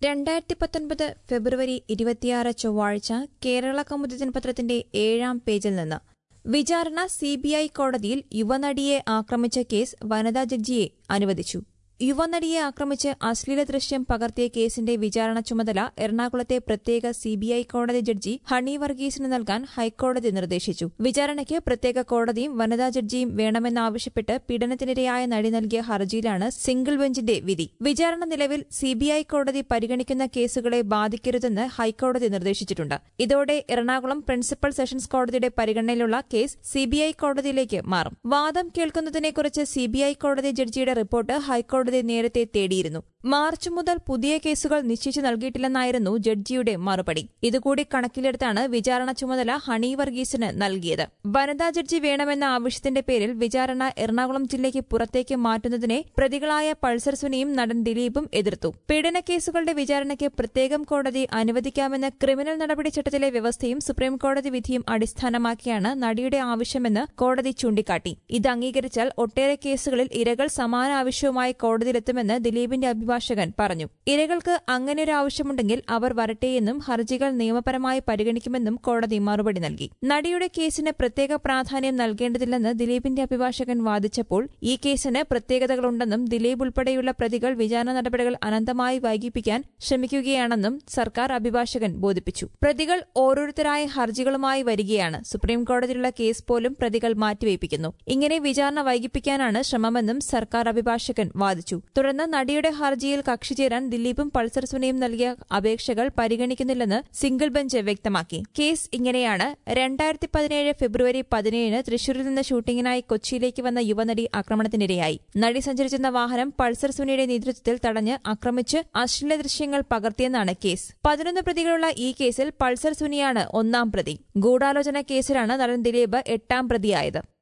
രണ്ടായിരത്തി പത്തൊൻപത് ഫെബ്രുവരി ഇരുപത്തിയാറ് ചൊവ്വാഴ്ച കേരള കൗമുദി ദിനപത്രത്തിന്റെ ഏഴാം പേജിൽ നിന്ന് വിചാരണ സിബിഐ കോടതിയിൽ യുവനടിയെ ആക്രമിച്ച കേസ് വനിതാ ജഡ്ജിയെ അനുവദിച്ചു യുവനടിയെ ആക്രമിച്ച് അശ്ലീല ദൃശ്യം പകർത്തിയ കേസിന്റെ വിചാരണ ചുമതല എറണാകുളത്തെ പ്രത്യേക സിബിഐ കോടതി ജഡ്ജി ഹണി വർഗീസിന് നൽകാൻ ഹൈക്കോടതി നിർദ്ദേശിച്ചു വിചാരണയ്ക്ക് പ്രത്യേക കോടതിയും വനിതാ ജഡ്ജിയും വേണമെന്നാവശ്യപ്പെട്ട് പീഡനത്തിനിരയായ നടി നൽകിയ ഹർജിയിലാണ് സിംഗിൾ ബെഞ്ചിന്റെ വിധി വിചാരണ നിലവിൽ സിബിഐ കോടതി പരിഗണിക്കുന്ന കേസുകളെ ബാധിക്കരുതെന്ന് ഹൈക്കോടതി നിർദ്ദേശിച്ചിട്ടുണ്ട് ഇതോടെ എറണാകുളം പ്രിൻസിപ്പൽ സെഷൻസ് കോടതിയുടെ പരിഗണനയിലുള്ള കേസ് സിബിഐ കോടതിയിലേക്ക് മാറും വാദം കേൾക്കുന്നതിനെക്കുറിച്ച് സിബിഐ കോടതി ജഡ്ജിയുടെ റിപ്പോർട്ട് ഹൈക്കോടതി നേരത്തെ തേടിയിരുന്നു മാർച്ച് മുതൽ പുതിയ കേസുകൾ നിശ്ചയിച്ചു നൽകിയിട്ടില്ലെന്നായിരുന്നു ജഡ്ജിയുടെ മറുപടി ഇതുകൂടി കണക്കിലെടുത്താണ് വിചാരണ ചുമതല ഹണി വർഗീസിന് നൽകിയത് വനിതാ ജഡ്ജി വേണമെന്ന ആവശ്യത്തിന്റെ പേരിൽ വിചാരണ എറണാകുളം ജില്ലയ്ക്ക് പുറത്തേക്ക് മാറ്റുന്നതിനെ പ്രതികളായ പൾസർ സുനിയും നടൻ ദിലീപും എതിർത്തു പീഡന കേസുകളുടെ വിചാരണയ്ക്ക് പ്രത്യേകം കോടതി അനുവദിക്കാമെന്ന ക്രിമിനൽ നടപടി ചട്ടത്തിലെ വ്യവസ്ഥയും സുപ്രീംകോടതി വിധിയും അടിസ്ഥാനമാക്കിയാണ് നടിയുടെ ആവശ്യമെന്ന് കോടതി ചൂണ്ടിക്കാട്ടി ഇത് അംഗീകരിച്ചാൽ ഒട്ടേറെ കേസുകളിൽ ഇരകൾ സമാന ആവശ്യവുമായി കോടതിയിലെത്തുമെന്ന് ദിലീപിന്റെ അഭിഭാഷകൻ പറഞ്ഞു ഇരകൾക്ക് അങ്ങനെയൊരു ആവശ്യമുണ്ടെങ്കിൽ അവർ വരട്ടെയെന്നും ഹർജികൾ നിയമപരമായി പരിഗണിക്കുമെന്നും കോടതി മറുപടി നൽകി നടിയുടെ കേസിന് പ്രത്യേക പ്രാധാന്യം നൽകേണ്ടതില്ലെന്ന് ദിലീപിന്റെ അഭിഭാഷകൻ വാദിച്ചപ്പോൾ ഈ കേസിന് പ്രത്യേകതകളുണ്ടെന്നും ദിലീപ് ഉൾപ്പെടെയുള്ള പ്രതികൾ വിചാരണ നടപടികൾ അനന്തമായി വൈകിപ്പിക്കാൻ ശ്രമിക്കുകയാണെന്നും സർക്കാർ അഭിഭാഷകൻ ബോധിപ്പിച്ചു പ്രതികൾ ഓരോരുത്തരായ ഹർജികളുമായി വരികയാണ് സുപ്രീംകോടതിയിലുള്ള കേസ് പോലും പ്രതികൾ മാറ്റിവയ്പ്പിക്കുന്നു ഇങ്ങനെ വിചാരണ വൈകിപ്പിക്കാനാണ് ശ്രമമെന്നും സർക്കാർ അഭിഭാഷകൻ വാദിച്ചു തുടർന്ന് നടിയുടെ ഹർജിയിൽ കക്ഷി ചേരാൻ ദിലീപും പൾസർ സുനയും നൽകിയ അപേക്ഷകൾ പരിഗണിക്കുന്നില്ലെന്ന് സിംഗിൾ ബെഞ്ച് വ്യക്തമാക്കി കേസ് ഇങ്ങനെയാണ് രണ്ടായിരത്തി പതിനേഴ് ഫെബ്രുവരി പതിനേഴിന് തൃശൂരിൽ നിന്ന് ഷൂട്ടിങ്ങിനായി കൊച്ചിയിലേക്ക് വന്ന യുവനടി ആക്രമണത്തിനിരയായി നടി സഞ്ചരിച്ചിരുന്ന വാഹനം പൾസർ സുനിയുടെ നേതൃത്വത്തിൽ തടഞ്ഞ് ആക്രമിച്ച് അശ്ലീല ദൃശ്യങ്ങൾ പകർത്തിയെന്നാണ് കേസ് പതിനൊന്ന് പ്രതികളുള്ള ഈ കേസിൽ പൾസർ സുനിയാണ് ഒന്നാം പ്രതി ഗൂഢാലോചന കേസിലാണ് നടൻ ദിലീപ് എട്ടാം പ്രതിയായത്